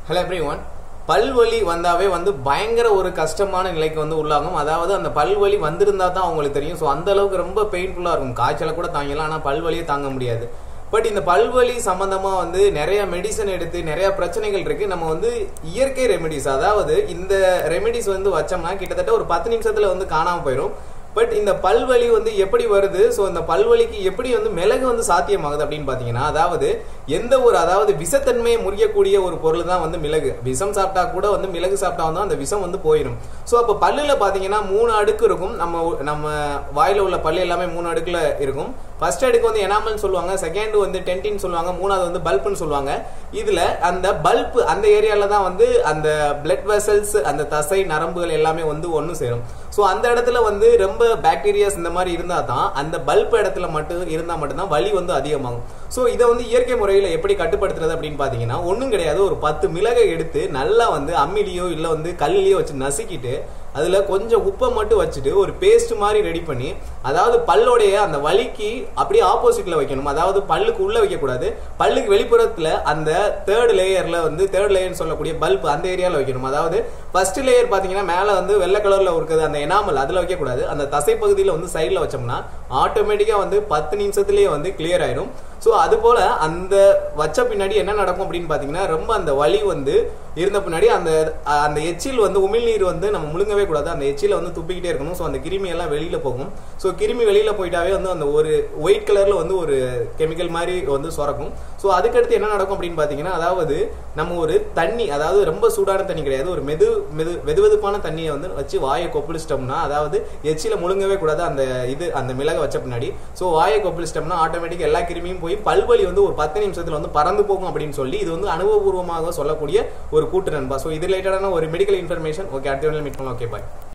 hello every one பல்வலி வந்தாவே வந்து பயங்கர ஒரு கஷ்டமான நிலைக்கு வந்து உள்ளாகும் அதாவது அந்த பல்வலி வந்திருந்தா தான் அவங்களுக்கு தெரியும் ஸோ அந்த அளவுக்கு ரொம்ப பெயின்ஃபுல்லாக இருக்கும் காய்ச்சலை கூட தாங்கலாம் ஆனால் பல்வலியை தாங்க முடியாது பட் இந்த பல்வலி சம்பந்தமா வந்து நிறைய மெடிசன் எடுத்து நிறைய பிரச்சனைகள் இருக்கு நம்ம வந்து இயற்கை ரெமெடிஸ் அதாவது இந்த ரெமெடிஸ் வந்து வச்சோம்னா கிட்டத்தட்ட ஒரு பத்து நிமிஷத்துல வந்து காணாம போயிடும் பட் இந்த பல்வலி வந்து எப்படி வருது ஸோ இந்த பல்வலிக்கு எப்படி வந்து மிளகு வந்து சாத்தியமாகுது அப்படின்னு பார்த்தீங்கன்னா அதாவது எந்த ஒரு அதாவது விஷத்தன்மையை முறியக்கூடிய ஒரு பொருள் தான் வந்து மிளகு விஷம் சாப்பிட்டா கூட வந்து மிளகு சாப்பிட்டா வந்து அந்த விஷம் வந்து போயிடும் ஸோ அப்போ பல்லுல பார்த்தீங்கன்னா மூணு அடுக்கு இருக்கும் நம்ம நம்ம வாயில உள்ள பல்லு எல்லாமே மூணு அடுக்குல இருக்கும் ஃபர்ஸ்ட் அடுக்கு வந்து எனாமல்னு சொல்லுவாங்க செகண்ட் வந்து டென்டின்னு சொல்லுவாங்க மூணாவது வந்து பல்ப்னு சொல்லுவாங்க இதுல அந்த பல்ப் அந்த ஏரியால தான் வந்து அந்த பிளட் வெசல்ஸ் அந்த தசை நரம்புகள் எல்லாமே வந்து ஒன்று சேரும் ஸோ அந்த இடத்துல வந்து ரொம்ப பாக்டீரியாஸ் இந்த மாதிரி இருந்தால் தான் அந்த பல்ப் இடத்துல மட்டும் இருந்தால் மட்டும்தான் வலி வந்து அதிகமாகும் ஸோ இதை வந்து இயற்கை முறையில் எப்படி கட்டுப்படுத்துறது அப்படின்னு பார்த்தீங்கன்னா ஒன்றும் கிடையாது ஒரு பத்து மிளகை எடுத்து நல்லா வந்து அம்மிலியோ இல்லை வந்து கல்லிலையோ வச்சு நசுக்கிட்டு அதில் கொஞ்சம் உப்பை மட்டும் வச்சுட்டு ஒரு பேஸ்ட் மாதிரி ரெடி பண்ணி அதாவது பல்லோடைய அந்த வலிக்கு அப்படியே ஆப்போசிட்ல வைக்கணும் அதாவது பல்லுக்கு உள்ள வைக்கக்கூடாது பல்லுக்கு வெளிப்புறத்தில் அந்த தேர்ட் லேயர்ல வந்து தேர்ட் லேயர்னு சொல்லக்கூடிய பல்ப் அந்த ஏரியாவில் வைக்கணும் அதாவது ஃபர்ஸ்ட் லேயர் பார்த்தீங்கன்னா மேலே வந்து வெள்ளை கலரில் இருக்குது அந்த எனாமல் அதில் வைக்கக்கூடாது அந்த தசை பகுதியில் வந்து சைடில் வச்சோம்னா ஆட்டோமேட்டிக்காக வந்து பத்து நிமிஷத்துலேயே வந்து கிளியர் ஆயிடும் ஸோ அது போல அந்த வச்ச பின்னாடி என்ன நடக்கும் அப்படின்னு பார்த்தீங்கன்னா ரொம்ப அந்த வலி வந்து இருந்த பின்னாடி அந்த அந்த எச்சில் வந்து உமிழ்நீர் வந்து நம்ம முழுங்கவே கூடாது அந்த எச்சில வந்து துப்பிக்கிட்டே இருக்கணும் ஸோ அந்த கிருமி எல்லாம் வெளியில போகும் ஸோ கிருமி வெளியில போயிட்டாவே வந்து அந்த ஒரு ஒயிட் கலர்ல வந்து ஒரு கெமிக்கல் மாதிரி வந்து சுரக்கும் ஸோ அதுக்கடுத்து என்ன நடக்கும் அப்படின்னு பார்த்தீங்கன்னா அதாவது நம்ம ஒரு தண்ணி அதாவது ரொம்ப சூடான தண்ணி கிடையாது ஒரு மெது மெது வெது வெதுப்பான தண்ணியை வந்து வச்சு வாயை கொப்பளிச்சிட்டோம்னா அதாவது எச்சில முழுங்கவே கூடாது அந்த இது அந்த மிளகை வச்ச பின்னாடி ஸோ வாயை கொப்பளிச்சிட்டோம்னா ஆட்டோமேட்டிக் எல்லா கிருமியும் போய் பல்வலி வந்து ஒரு பத்து நிமிஷத்துல வந்து பறந்து போகும் அப்படின்னு சொல்லி இது வந்து அனுபவபூர்வமாக சொல்லக்கூடிய ஒரு கூட்டு நண்பா ஸோ இது ரிலேட்டடான ஒரு மெடிக்கல் இன்ஃபர்மேஷன் ஓகே அடுத்த மீட் பண்ணலாம் ஓகே பாய்